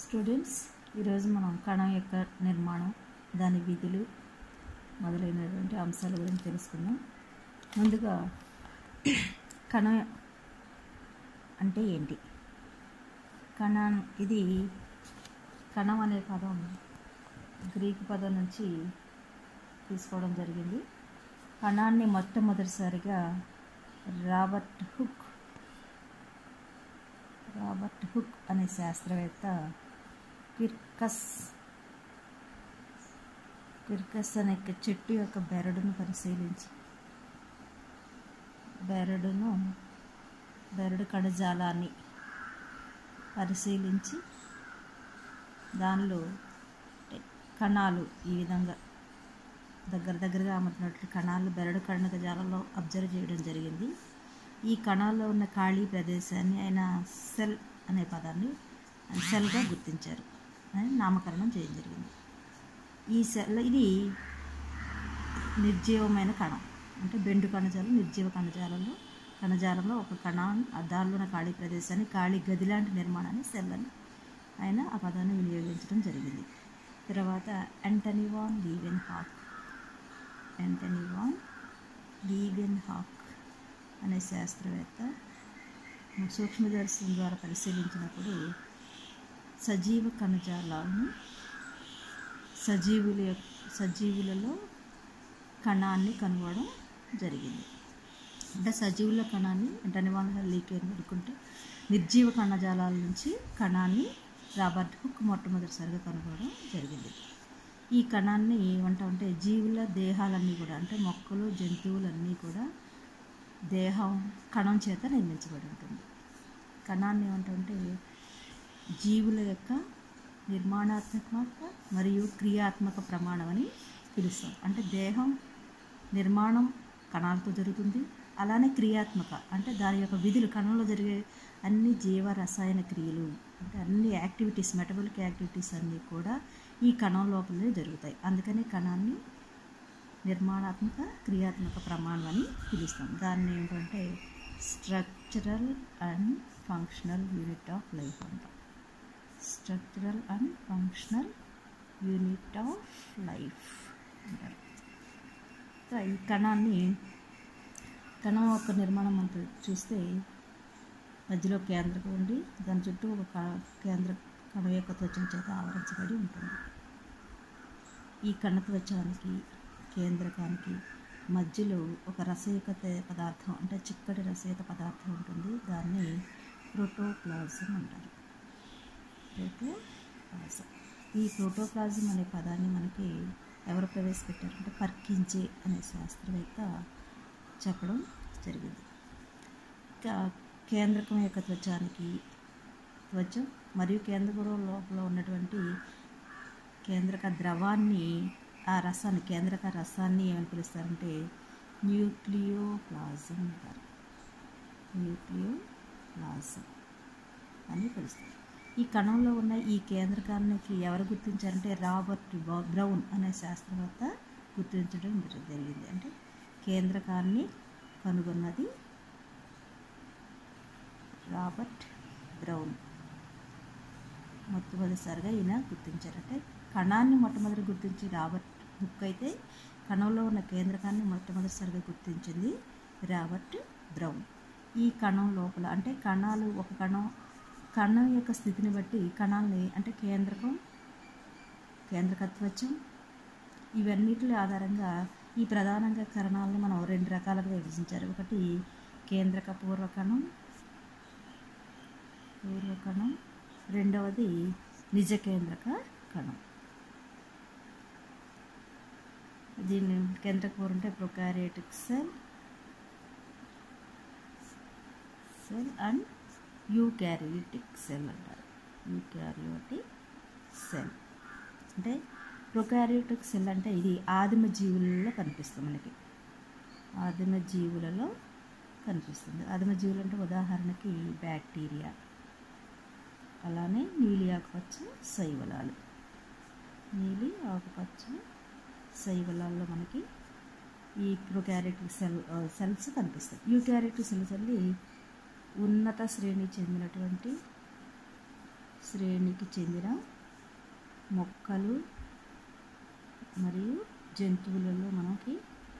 students ఈరోజు మనం కణం యొక్క నిర్మాణం దాని విధులు మొదలైనటువంటి అంశాల గురించి తెలుసుకుందాం ముందుగా కణం అంటే ఏంటి కణం ఇది కణం అనే పదం గ్రీకు పదం నుంచి తీసుకోవడం జరిగింది కణాన్ని మొట్టమొదటిసారిగా రాబర్ట్ హుక్ రాబర్ట్ హుక్ అనే శాస్త్రవేత్త కిర్కస్ కిర్కస్ అనే ఒక చెట్టు యొక్క బెరడును పరిశీలించి బెరడును బెరడు కణజాలాన్ని పరిశీలించి దానిలో కణాలు ఈ విధంగా దగ్గర దగ్గరగా అమర్చినట్లు కణాలు బెరడు కణజాలంలో అబ్జర్వ్ చేయడం జరిగింది ఈ కణాల్లో ఉన్న ఖాళీ ప్రదేశాన్ని ఆయన సెల్ అనే పదాన్ని సెల్గా గుర్తించారు అని నామకరణం చేయడం జరిగింది ఈ సెల్ ఇది నిర్జీవమైన కణం అంటే బెండు కణజాలం నిర్జీవ కణజాలంలో కణజాలంలో ఒక కణం దానిలో ఉన్న ఖాళీ ప్రదేశాన్ని ఖాళీ గది లాంటి నిర్మాణాన్ని సెల్ అని ఆయన ఆ పదాన్ని వినియోగించడం జరిగింది తర్వాత Antony van Leeuwenhoek Antony van Leeuwenhoek అనే శాస్త్రవేత్త సూక్ష్మదర్శనం ద్వారా పరిశీలించినప్పుడు సజీవ కణజాలాలను సజీవుల యొక్క సజీవులలో కణాన్ని కనుగొనడం జరిగింది అంటే సజీవుల కణాన్ని అంటే అనివార్య లీకేజ్ అనుకుంటే నిర్జీవ కణజాలాల నుంచి కణాన్ని రాబర్ట్ హుక్ మొట్టమొదటిసారిగా కనుగొనడం జరిగింది ఈ కణాన్ని ఏమంటామంటే జీవుల దేహాలన్నీ కూడా అంటే మొక్కలు జంతువులన్నీ కూడా దేహం కణం చేత నిర్మించబడి ఉంటుంది కణాన్ని ఏమంటామంటే జీవుల యొక్క నిర్మాణాత్మక మరియు క్రియాత్మక ప్రమాణం అని పిలుస్తాం అంటే దేహం నిర్మాణం కణాలతో జరుగుతుంది అలానే క్రియాత్మక అంటే దాని యొక్క విధులు కణంలో జరిగే అన్ని జీవ రసాయన క్రియలు అంటే అన్ని యాక్టివిటీస్ మెటబలిక్ యాక్టివిటీస్ అన్నీ కూడా ఈ కణం లోపలనే జరుగుతాయి అందుకని కణాన్ని నిర్మాణాత్మక క్రియాత్మక ప్రమాణం అని పిలుస్తాం దాన్ని ఏంటంటే structural and functional unit of life అంటాం structural and functional unit of life అంటారు ఈ కణాన్ని కణం యొక్క నిర్మాణం మనం చూస్తే మధ్యలో కేంద్రకం ఉండి దాని చుట్టూ ఒక కేంద్ర కణం యొక్క త్వచం చేత ఆవరించబడి ఉంటుంది ఈ కణ త్వచానికి కేంద్రకానికి మధ్యలో ఒక రసయుత పదార్థం అంటే చిక్కటి రసయుత పదార్థం ఉంటుంది దాన్ని ప్రోటోప్లాజం అంటారు ప్రోటోప్లాజం ఈ ప్రోటోప్లాజం అనే పదాన్ని మనకి ఎవరు ప్రవేశపెట్టారంటే పర్కించే అనే శాస్త్రవేత్త చెప్పడం జరిగింది ఇంకా కేంద్రకం యొక్క త్వచానికి త్వచం మరియు కేంద్రకం లోపల ఉన్నటువంటి కేంద్రక ద్రవాన్ని ఆ రసాన్ని కేంద్రక రసాన్ని ఏమని పిలుస్తారంటే న్యూక్లియోప్లాజం అంటారు న్యూక్లియోప్లాజం అని పిలుస్తారు ఈ కణంలో ఉన్న ఈ కేంద్రకానికి ఎవరు గుర్తించారంటే రాబర్ట్ బ్రౌన్ అనే శాస్త్రవేత్త గుర్తించడం జరిగింది అంటే కేంద్రకాన్ని కనుగొన్నది రాబర్ట్ బ్రౌన్ మొట్టమొదటిసారిగా ఈయన గుర్తించారంటే కణాన్ని మొట్టమొదటి గుర్తించి రాబర్ట్ హుక్ అయితే కణంలో ఉన్న కేంద్రకాన్ని మొట్టమొదటిసారిగా గుర్తించింది రాబర్ట్ బ్రౌన్ ఈ కణం లోపల అంటే కణాలు ఒక కణం కణం యొక్క స్థితిని బట్టి కణాలని అంటే కేంద్రకం కేంద్రకత్వచం ఇవన్నిటి ఆధారంగా ఈ ప్రధానంగా కణాలను మనం రెండు రకాలుగా విభజించారు ఒకటి కేంద్రక పూర్వకణం పూర్వకణం రెండవది నిజ కేంద్రక కణం దీన్ని కేంద్రక పూర్వం అంటే prokaryotic cell cell and eukaryotic cell అంటారు యూకారియోటిక్ సెల్ అంటే ప్రొకారియోటిక్ సెల్ అంటే ఇది ఆదిమ జీవులలో కనిపిస్తుంది మనకి ఆదిమ జీవులలో కనిపిస్తుంది ఆదిమ జీవులు అంటే ఉదాహరణకి బ్యాక్టీరియా అలానే నీలి ఆకుపచ్చ శైవలాలు నీలి ఆకుపచ్చ శైవలాల్లో మనకి ఈ ప్రొకారియోటిక్ సెల్ సెల్స్ కనిపిస్తాయి యూకారియోటిక్ సెల్స్ అల్లి ఉన్నత శ్రేణి చెందినటువంటి శ్రేణికి చెందిన మొక్కలు మరియు జంతువులలో మనకి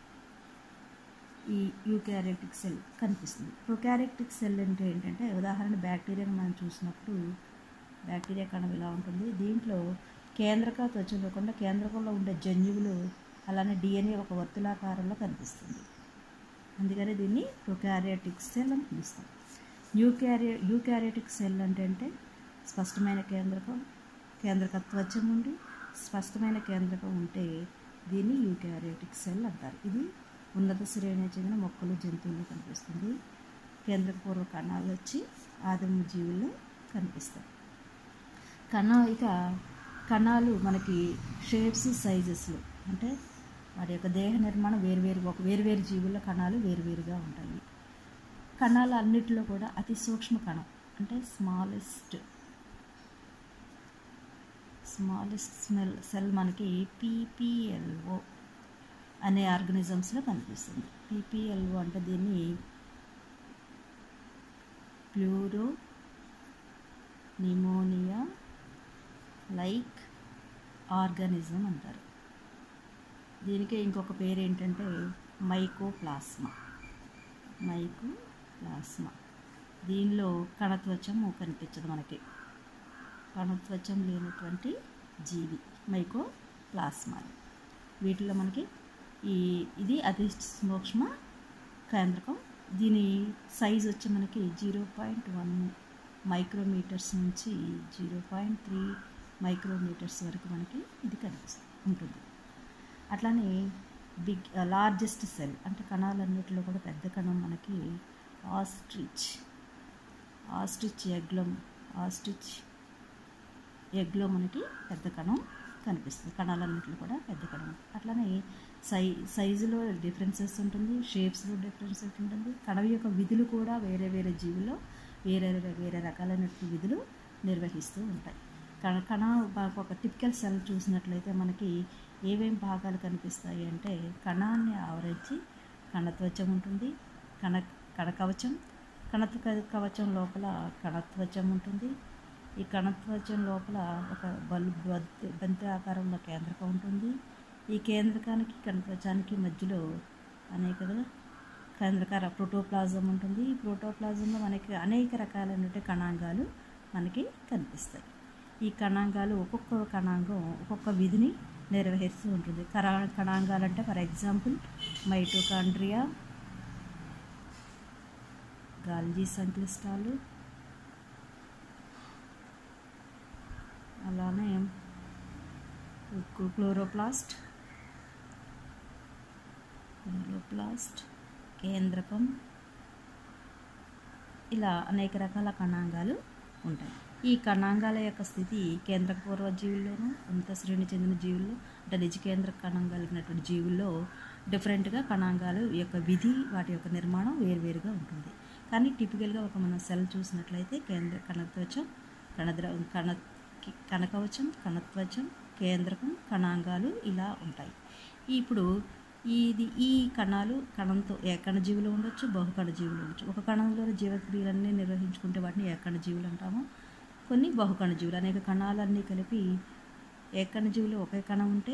ఈ యూకారియోటిక్ సెల్ కనిపిస్తుంది ప్రొకారియోటిక్ సెల్ అంటే ఏంటంటే ఉదాహరణ బ్యాక్టీరియాని మనం చూసినప్పుడు బ్యాక్టీరియా కణం ఇలా ఉంటుంది దీంట్లో కేంద్రక త్వచ లేకుండా కేంద్రకంలో ఉండే జన్యువులు అలానే డిఎన్ఏ ఒక వర్తులాకారంలో కనిపిస్తుంది అందుకని దీన్ని ప్రొకారియోటిక్ సెల్ అని పిలుస్తాం యూకారియో యూకారియోటిక్ సెల్ అంటే అంటే స్పష్టమైన కేంద్రకం కేంద్రక త్వచం ఉండి స్పష్టమైన కేంద్రకం ఉంటే దీన్ని యూకారియోటిక్ సెల్ అంటారు ఇది ఉన్నత శ్రేణికి చెందిన మొక్కలు జంతువులు కనిపిస్తుంది కేంద్రపూర్వ కణాలు వచ్చి ఆదిమ జీవుల్లో కనిపిస్తాయి కణ ఇక కణాలు మనకి షేప్స్ సైజెస్లో అంటే వాటి యొక్క దేహ నిర్మాణం వేరువేరు ఒక వేరువేరు జీవుల కణాలు వేరువేరుగా ఉంటాయి కణాలు అన్నిటిలో కూడా అతి సూక్ష్మ కణం అంటే స్మాలెస్ట్ స్మాలెస్ట్ స్మెల్ సెల్ మనకి పీపీఎల్ఓ అనే ఆర్గనిజమ్స్లో కనిపిస్తుంది పీపీఎల్ఓ అంటే దీన్ని ప్లూరో నిమోనియా లైక్ ఆర్గానిజం అంటారు దీనికి ఇంకొక పేరు ఏంటంటే మైకోప్లాస్మా మైకోప్లాస్మా దీనిలో కణత్వచం కనిపించదు మనకి కణత్వచం లేనటువంటి జీవి మైకోప్లాస్మా వీటిలో మనకి ఈ ఇది అతి సూక్ష్మ కేంద్రకం దీని సైజ్ వచ్చి మనకి జీరో పాయింట్ వన్ మైక్రోమీటర్స్ నుంచి జీరో పాయింట్ త్రీ మైక్రోమీటర్స్ వరకు మనకి ఇది కనిపిస్తుంది ఉంటుంది అట్లానే బిగ్ లార్జెస్ట్ సెల్ అంటే కణాలన్నిటిలో కూడా పెద్ద కణం మనకి ఆస్ట్రిచ్ ఆస్ట్రిచ్ ఎగ్లో ఆస్ట్రిచ్ ఎగ్లో మనకి పెద్ద కణం కనిపిస్తుంది కణాలన్నింటిలో కూడా పెద్ద కణం అట్లానే సై సైజులో డిఫరెన్సెస్ ఉంటుంది షేప్స్లో డిఫరెన్సెస్ ఉంటుంది కణం యొక్క విధులు కూడా వేరే వేరే జీవుల్లో వేరే వేరే రకాలైన విధులు నిర్వహిస్తూ ఉంటాయి కణ కణ ఒక టిపికల్ సెల్ చూసినట్లయితే మనకి ఏమేం భాగాలు కనిపిస్తాయి అంటే కణాన్ని ఆవరించి కణత్వచం ఉంటుంది కణ కణకవచం కణత్వ కవచం లోపల కణత్వచం ఉంటుంది ఈ కణత్వచం లోపల ఒక బల్బ్ బంతి ఆకారంలో కేంద్రకం ఉంటుంది ఈ కేంద్రకానికి కణత్వచానికి మధ్యలో అనేక కేంద్రకార ప్రోటోప్లాజం ఉంటుంది ఈ ప్రోటోప్లాజంలో మనకి అనేక రకాలైన కణాంగాలు మనకి కనిపిస్తాయి ఈ కణాంగాలు ఒక్కొక్క కణాంగం ఒక్కొక్క విధిని నిర్వహిస్తూ ఉంటుంది కరా కణాంగాలు అంటే ఫర్ ఎగ్జాంపుల్ మైటోకాండ్రియా గాల్జీ సంక్లిష్టాలు అలానే క్లోరోప్లాస్ట్ క్లోరోప్లాస్ట్ కేంద్రకం ఇలా అనేక రకాల కణాంగాలు ఉంటాయి ఈ కణాంగాల యొక్క స్థితి కేంద్ర పూర్వ జీవుల్లోనూ ఉన్నత శ్రేణి చెందిన జీవుల్లో అంటే నిజ కేంద్ర కణం కలిగినటువంటి జీవుల్లో డిఫరెంట్గా కణాంగాలు యొక్క విధి వాటి యొక్క నిర్మాణం వేరువేరుగా ఉంటుంది కానీ టిపికల్గా ఒక మనం సెల్ చూసినట్లయితే కేంద్ర కణత్వచం కణద్ర కణ కణకవచం కణత్వచం కేంద్రకం కణాంగాలు ఇలా ఉంటాయి ఇప్పుడు ఇది ఈ కణాలు కణంతో ఏకణజీవులు ఉండొచ్చు బహుకణజీవులు ఉండొచ్చు ఒక కణంలోని జీవక్రియలన్నీ నిర్వహించుకుంటే వాటిని ఏకణజీవులు అంటాము కొన్ని బహుకణజీవులు అనేక కణాలన్నీ కలిపి ఏకణజీవులు ఒకే కణం ఉంటే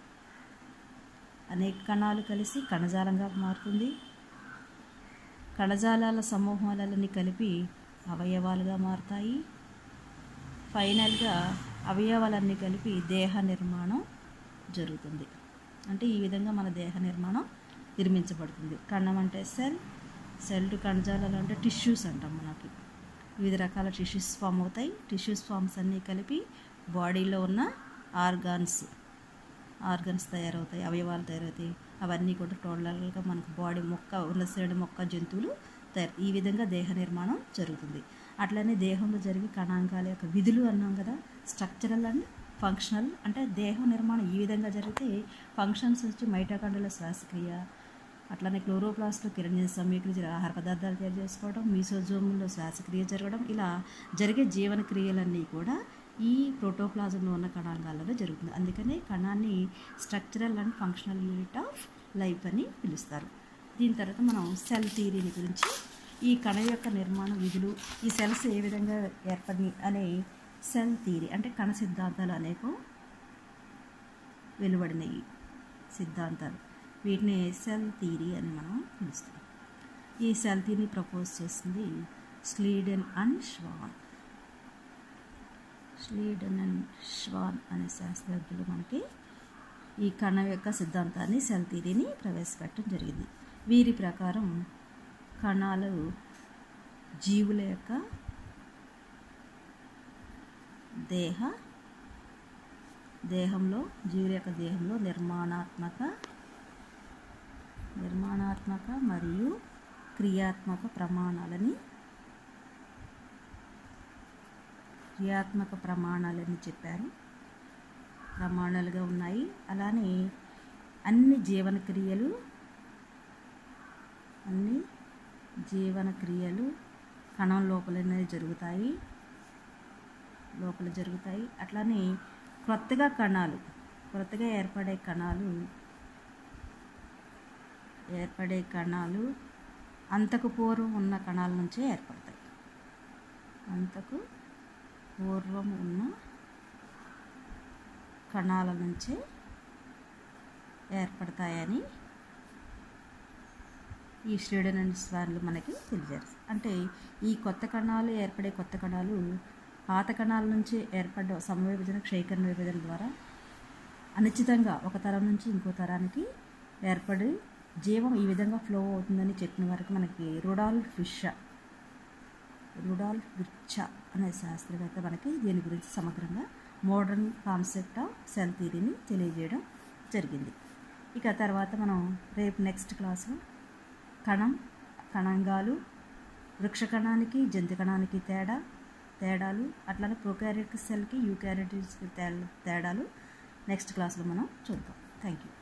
అనేక కణాలు కలిసి కణజాలంగా మారుతుంది కణజాలాల సమూహాలన్నీ కలిపి అవయవాలుగా మారుతాయి ఫైనల్గా అవయవాలన్నీ కలిపి దేహ నిర్మాణం జరుగుతుంది అంటే ఈ విధంగా మన దేహ నిర్మాణం నిర్మించబడుతుంది కణం అంటే సెల్ సెల్ టు కణజాలాలు అంటే టిష్యూస్ అంటాం మనకి వివిధ రకాల టిష్యూస్ ఫామ్ అవుతాయి టిష్యూస్ ఫామ్స్ అన్నీ కలిపి బాడీలో ఉన్న ఆర్గాన్స్ ఆర్గన్స్ తయారవుతాయి అవయవాలు తయారవుతాయి అవన్నీ కూడా టోటల్గా మనకు బాడీ మొక్క ఉన్న శ్రేణి మొక్క జంతువులు తయారు ఈ విధంగా దేహ నిర్మాణం జరుగుతుంది అట్లనే దేహంలో జరిగే కణాంగాల యొక్క విధులు అన్నాం కదా స్ట్రక్చరల్ అండ్ ఫంక్షనల్ అంటే దేహ నిర్మాణం ఈ విధంగా జరిగితే ఫంక్షన్స్ వచ్చి మైటోకాండ్రియాల శ్వాసక్రియ అట్లానే క్లోరోప్లాస్ట్లో కిరణ్య సమీకరించి ఆహార పదార్థాలు తయారు చేసుకోవడం మీసోజోముల్లో శ్వాసక్రియ జరగడం ఇలా జరిగే జీవన క్రియలన్నీ కూడా ఈ ప్రోటోప్లాజంలో ఉన్న కణాంగాలలో జరుగుతుంది అందుకనే కణాన్ని structural and functional unit of life అని పిలుస్తారు దీని తర్వాత మనం సెల్ థియరీని గురించి ఈ కణ యొక్క నిర్మాణ విధులు ఈ సెల్స్ ఏ విధంగా ఏర్పడి అనే సెల్ థీరీ అంటే కణ సిద్ధాంతాలు అనేకం వెలువడినాయి సిద్ధాంతాలు వీటిని సెల్ థీరీ అని మనం పిలుస్తాం ఈ సెల్ థీరీని ప్రపోజ్ చేసింది స్లీడెన్ అండ్ ష్వాన్ స్లీడెన్ అండ్ ష్వాన్ అనే శాస్త్రజ్ఞులు మనకి ఈ కణం యొక్క సిద్ధాంతాన్ని సెల్ థీరీని ప్రవేశపెట్టడం జరిగింది వీరి ప్రకారం కణాలు జీవుల యొక్క దేహ దేహంలో జీవుల యొక్క దేహంలో నిర్మాణాత్మక నిర్మాణాత్మక మరియు క్రియాత్మక ప్రమాణాలని క్రియాత్మక ప్రమాణాలని చెప్పారు ప్రమాణాలుగా ఉన్నాయి అలానే అన్ని జీవన క్రియలు అన్ని జీవన క్రియలు కణం లోపలనే జరుగుతాయి లోపల జరుగుతాయి అట్లానే క్రొత్తగా కణాలు క్రొత్తగా ఏర్పడే కణాలు ఏర్పడే కణాలు అంతకు పూర్వం ఉన్న కణాల నుంచే ఏర్పడతాయి అంతకు పూర్వం ఉన్న కణాల నుంచే ఏర్పడతాయని ఈ శ్రీడన్ అండ్ స్వాన్లు మనకి తెలియజేస్తారు అంటే ఈ కొత్త కణాలు ఏర్పడే కొత్త కణాలు పాత కణాల నుంచి ఏర్పడ్డ సమవిభజన క్షయకరణ విభజన ద్వారా అనిశ్చితంగా ఒక తరం నుంచి ఇంకో తరానికి ఏర్పడి జీవం ఈ విధంగా ఫ్లో అవుతుందని చెప్పిన వరకు మనకి రుడాల్ఫ్ ఫిష్ రుడాల్ఫ్ విర్చా అనే శాస్త్రవేత్త మనకి దీని గురించి సమగ్రంగా మోడర్న్ కాన్సెప్ట్ ఆఫ్ సెల్ థీరీని తెలియజేయడం జరిగింది ఇక తర్వాత మనం రేపు నెక్స్ట్ క్లాస్లో కణం కణంగాలు వృక్ష కణానికి జంతు కణానికి తేడా తేడాలు అట్లానే ప్రొకారియోటిక్ సెల్కి యూకారియోటిక్ తేడాలు నెక్స్ట్ క్లాస్లో మనం చూద్దాం థ్యాంక్ యూ